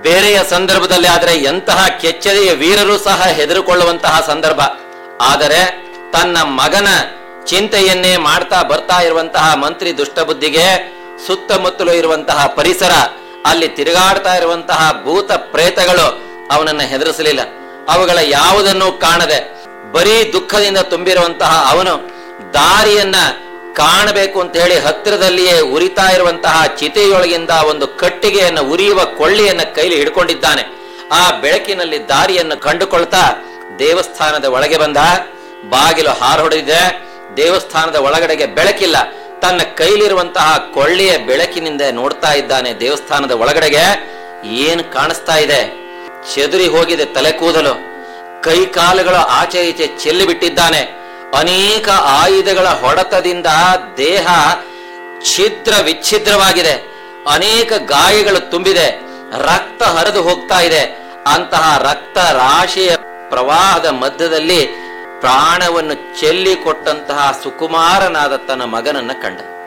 ಬೇರೆಯ ಸಂದರ್ಭದಲ್ಲಿ ಆದರೆ ಎಂತಹ ಕೆಚ್ಚದೆಯ ವೀರರು ಸಹ ಹೆದರಿಕೊಳ್ಳುವಂತಹ ಸಂದರ್ಭ ಆದರೆ ತನ್ನ ಮಗನ ಚಿಂತೆಯನ್ನೇ ಮಾಡ್ತಾ ಬರ್ತಾ ಇರುವಂತಹ ಮಂತ್ರಿ ದುಷ್ಟಬುದ್ಧಿಗೆ ಸುತ್ತಮುತ್ತಲು ಇರುವಂತಹ ಪರಿಸರ ಅಲ್ಲಿ ತಿರುಗಾಡ್ತಾ ಇರುವಂತಹ ಭೂತ ಪ್ರೇತಗಳು ಅವನನ್ನ ಹೆದರಿಸಲಿಲ್ಲ ಅವುಗಳ ಯಾವುದನ್ನು ಕಾಣದೆ ಬರೀ ದುಃಖದಿಂದ ತುಂಬಿರುವಂತಹ ಅವನು ದಾರಿಯನ್ನ ಕಾಣಬೇಕು ಅಂತ ಹೇಳಿ ಹತ್ತಿರದಲ್ಲಿಯೇ ಉರಿತಾ ಇರುವಂತಹ ಚಿತೆಯೊಳಗಿಂದ ಒಂದು ಕಟ್ಟಿಗೆಯನ್ನು ಉರಿಯುವ ಕೊಳ್ಳಿಯನ್ನ ಕೈಲಿ ಹಿಡ್ಕೊಂಡಿದ್ದಾನೆ ಆ ಬೆಳಕಿನಲ್ಲಿ ದಾರಿಯನ್ನು ಕಂಡುಕೊಳ್ತಾ ದೇವಸ್ಥಾನದ ಒಳಗೆ ಬಂದ ಬಾಗಿಲು ಹಾರೊಡೆದಿದೆ ದೇವಸ್ಥಾನದ ಒಳಗಡೆಗೆ ಬೆಳಕಿಲ್ಲ ತನ್ನ ಕೈಲಿರುವಂತಹ ಕೊಳ್ಳಿಯ ಬೆಳಕಿನಿಂದ ನೋಡ್ತಾ ಇದ್ದಾನೆ ದೇವಸ್ಥಾನದ ಒಳಗಡೆಗೆ ಏನು ಕಾಣಿಸ್ತಾ ಇದೆ ಚೆದುರಿ ಹೋಗಿದೆ ತಲೆ ಕೂದಲು ಕೈ ಕಾಲುಗಳು ಆಚೆ ಈಚೆ ಚೆಲ್ಲಿ ಬಿಟ್ಟಿದ್ದಾನೆ ಅನೇಕ ಆಯುಧಗಳ ಹೊಡೆತದಿಂದ ದೇಹ ಛಿದ್ರ ವಿಚ್ಛಿದ್ರವಾಗಿದೆ ಅನೇಕ ಗಾಯಗಳು ತುಂಬಿದೆ ರಕ್ತ ಹರಿದು ಹೋಗ್ತಾ ಇದೆ ಅಂತಹ ರಕ್ತ ರಾಶಿಯ ಪ್ರವಾಹದ ಮಧ್ಯದಲ್ಲಿ ಪ್ರಾಣವನ್ನು ಚೆಲ್ಲಿ ಕೊಟ್ಟಂತಹ ಸುಕುಮಾರನಾದ ತನ್ನ ಮಗನನ್ನ ಕಂಡ